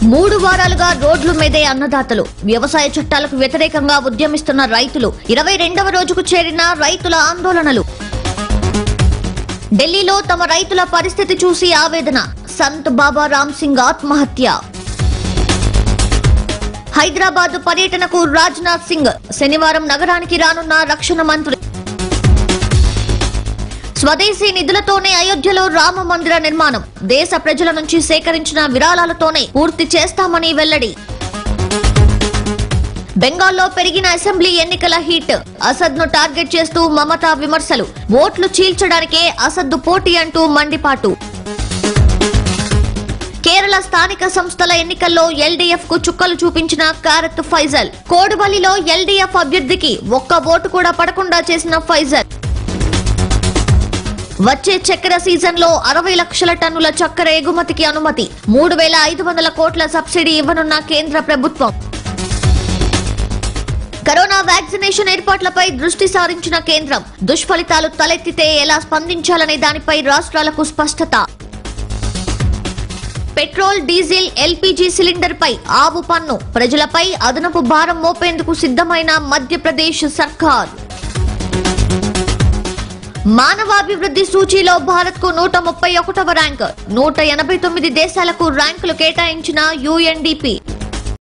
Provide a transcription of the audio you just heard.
మూడు వారాలుగా రోడ్లు మీదే అన్నదాతలు వ్యవసాయ చట్టాలకు వ్యతిరేకంగా ఉద్యమిస్తున్న రైతులు ఇరవై రెండవ రోజుకు చేరిన రైతుల ఆందోళనలు ఢిల్లీలో తమ రైతుల పరిస్థితి చూసి ఆవేదన సంత్ బాబా రామ్ సింగ్ ఆత్మహత్య హైదరాబాద్ పర్యటనకు రాజ్నాథ్ సింగ్ శనివారం నగరానికి రానున్న రక్షణ మంత్రి స్వదేశీ నిధులతోనే అయోధ్యలో రామ మందిర నిర్మాణం దేశ ప్రజల నుంచి సేకరించిన విరాళాలతోనే పూర్తి చేస్తామని వెల్లడి బెంగాల్లో పెరిగిన అసెంబ్లీ ఎన్నికల హీట్ అసద్ ను టార్గెట్ చేస్తూ మమతా విమర్శలు ఓట్లు చీల్చడానికే అసద్ పోటీ అంటూ మండిపాటు కేరళ స్థానిక సంస్థల ఎన్నికల్లో ఎల్డీఎఫ్ కు చుక్కలు చూపించిన కారత్ ఫైజల్ కోడుబల్లిలో ఎల్డీఎఫ్ అభ్యర్థికి ఒక్క ఓటు కూడా పడకుండా చేసిన ఫైజల్ వచ్చే చక్కెర సీజన్ లో అరవై లక్షల టన్నుల చక్కెర ఎగుమతికి అనుమతి మూడు వేల ఐదు వందల కోట్ల సబ్సిడీ ఇవ్వనున్న కేంద్ర ప్రభుత్వం కరోనా వ్యాక్సినేషన్ ఏర్పాట్లపై దృష్టి సారించిన కేంద్రం దుష్ఫలితాలు తలెత్తితే ఎలా స్పందించాలనే దానిపై రాష్ట్రాలకు స్పష్టత పెట్రోల్ డీజిల్ ఎల్పీజీ సిలిండర్ పై ఆవు పన్ను ప్రజలపై అదనపు భారం మోపేందుకు సిద్ధమైన మధ్యప్రదేశ్ సర్కార్ మానవాభివృద్ధి సూచీలో భారత్ కు నూట ముప్పై ఒకటవ ర్యాంక్ నూట ఎనభై తొమ్మిది దేశాలకు ర్యాంకులు కేటాయించిన యుఎన్డిపి